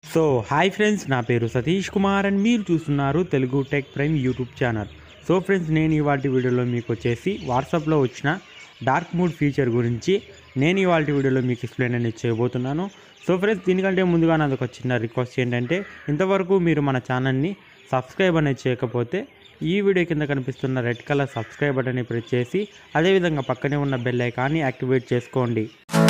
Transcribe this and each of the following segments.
so hi friends నా పేరు Satish Kumar and మీరు చూస్తున్నారు Telugu tech prime YouTube channel so friends నేను ఇవాటి వీడియోలో మీకు వచ్చేసి వాట్సాప్లో వచ్చిన డార్క్ మూడ్ ఫీచర్ గురించి నేను ఇవాటి వీడియోలో మీకు ఎక్స్ప్లెయిన్ అనేది చేయబోతున్నాను సో ఫ్రెండ్స్ దీనికంటే ముందుగా నాది ఒక చిన్న రిక్వెస్ట్ ఏంటంటే ఇంతవరకు మీరు మన ఛానల్ని సబ్స్క్రైబ్ అనేది చేయకపోతే ఈ వీడియో కింద కనిపిస్తున్న రెడ్ కలర్ సబ్స్క్రైబ్ బటన్ని ప్రెస్ చేసి అదేవిధంగా పక్కనే ఉన్న బెల్ ఐకాన్ని యాక్టివేట్ చేసుకోండి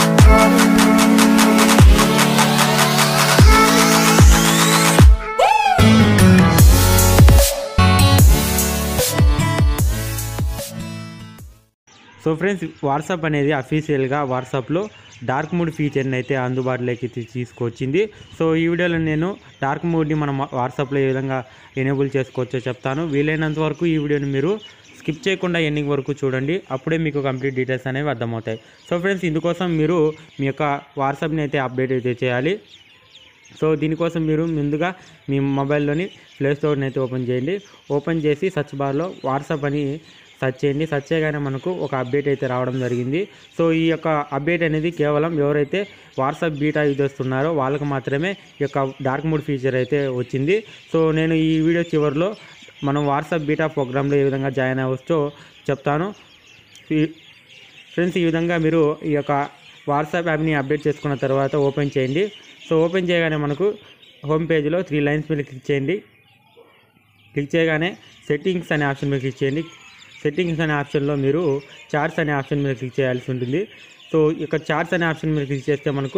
సో ఫ్రెండ్స్ వాట్సాప్ అనేది అఫీషియల్గా వాట్సాప్లో డార్క్ మోడ్ ఫీచర్ని అయితే అందుబాటులోకి తీ- తీసుకొచ్చింది సో ఈ వీడియోలో నేను డార్క్ మోడ్ని మనం వాట్సాప్లో ఏ విధంగా ఎనేబుల్ చేసుకోవచ్చో చెప్తాను వీలైనంత వరకు ఈ వీడియోని మీరు స్కిప్ చేయకుండా ఎండింగ్ వరకు చూడండి అప్పుడే మీకు కంప్లీట్ డీటెయిల్స్ అనేవి అర్థమవుతాయి సో ఫ్రెండ్స్ ఇందుకోసం మీరు మీ యొక్క వాట్సాప్ని అయితే అప్డేట్ అయితే చేయాలి సో దీనికోసం మీరు ముందుగా మీ మొబైల్లోని ప్లే స్టోర్ని అయితే ఓపెన్ చేయండి ఓపెన్ చేసి సర్చ్ బార్లో వాట్సాప్ అని సెర్చ్ చేయండి సెర్చ్ చేయగానే మనకు ఒక అప్డేట్ అయితే రావడం జరిగింది సో ఈ యొక్క అప్డేట్ అనేది కేవలం ఎవరైతే వాట్సాప్ బీటా యూజ్ చేస్తున్నారో వాళ్ళకి మాత్రమే ఈ యొక్క డార్క్ మోడ్ ఫీచర్ అయితే వచ్చింది సో నేను ఈ వీడియో చివరిలో మనం వాట్సాప్ బీటా ప్రోగ్రాంలో ఏ విధంగా జాయిన్ అవ్వచ్చో చెప్తాను ఈ- ఫ్రెండ్స్ ఈ విధంగా మీరు ఈ యొక్క వాట్సాప్ యాప్ని అప్డేట్ చేసుకున్న తర్వాత ఓపెన్ చేయండి సో ఓపెన్ చేయగానే మనకు హోమ్ పేజ్లో త్రీ లైన్స్ మీద క్లిక్ చేయండి క్లిక్ చేయగానే సెట్టింగ్స్ అనే ఆప్షన్ మీద క్లిక్ చేయండి సెట్టింగ్స్ అనే ఆప్షన్లో మీరు చార్ట్స్ అనే ఆప్షన్ మీద క్లిక్ చేయాల్సి ఉంటుంది సో ఇక చార్ట్స్ అనే ఆప్షన్ మీద క్లిక్ చేస్తే మనకు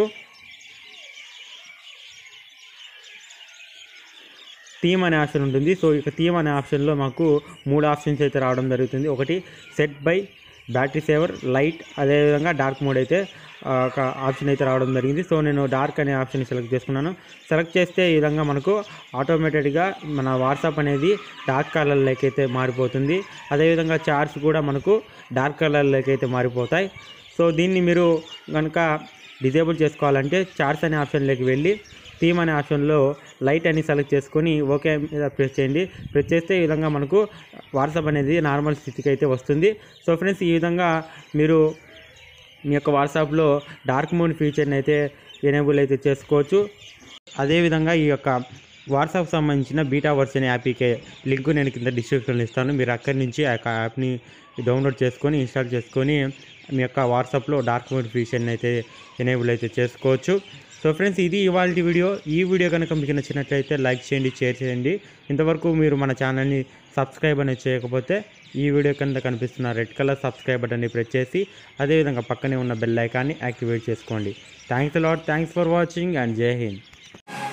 థీమ్ అనే ఆప్షన్ ఉంటుంది సో ఇక థీమ్ అనే ఆప్షన్లో మాకు మూడు ఆప్షన్స్ అయితే రావడం జరుగుతుంది ఒకటి set by battery saver light అదేవిధంగా డార్క్ మోడ్ అయితే ఆ, ఒక ఆప్షన్ అయితే రావడం జరిగింది సో నేను డార్క్ అనే ఆప్షన్ సెలెక్ట్ చేసుకున్నాను సెలెక్ట్ చేస్తే ఈ విధంగా మనకు ఆటోమేటెడ్గా మన వాట్సాప్ అనేది డార్క్ కలర్లోకి అయితే మారిపోతుంది అదేవిధంగా చార్ట్స్ కూడా మనకు డార్క్ కలర్లోకి అయితే మారిపోతాయి సో దీన్ని మీరు కనుక డిజేబుల్ చేసుకోవాలంటే చార్ట్స్ అనే ఆప్షన్లోకి వెళ్ళి థీమ్ అనే ఆప్షన్లో లైట్ అని సెలెక్ట్ చేసుకొని ఓకే మీద ప్రెస్ చేయండి ప్రెస్ చేస్తే ఈ విధంగా మనకు వాట్సాప్ అనేది నార్మల్ స్థితికి అయితే వస్తుంది సో ఫ్రెండ్స్ ఈ విధంగా మీరు మీ యొక్క వాట్సాప్లో డార్క్ మోడ్ ఫీచర్ని అయితే ఎనేబుల్ అయితే చేసుకోవచ్చు అదేవిధంగా ఈ యొక్క వాట్సాప్ సంబంధించిన బీటా వర్షన్ యాప్కి లింక్ నేను కింద డిస్క్రిప్షన్లో ఇస్తాను మీరు అక్కడి నుంచి ఆ యొక్క యాప్ని డౌన్లోడ్ చేసుకొని ఇన్స్టాల్ చేసుకొని మీ యొక్క వాట్సాప్లో డార్క్ మోడ్ ఫీచర్ని అయితే ఎనేబుల్ అయితే చేసుకోవచ్చు సో ఫ్రెండ్స్ ఇది ఇవాళ వీడియో ఈ వీడియో కనుక మీకు నచ్చినట్లయితే లైక్ చేయండి షేర్ చేయండి ఇంతవరకు మీరు మన ఛానల్ని సబ్స్క్రైబ్ అనేది చేయకపోతే ఈ వీడియో కింద కనిపిస్తున్న రెడ్ కలర్ సబ్స్క్రైబ్ బటన్ని ప్రెస్ చేసి అదేవిధంగా పక్కనే ఉన్న బెల్ ఐకాన్ని యాక్టివేట్ చేసుకోండి thanks lot thanks for watching and Jai Hind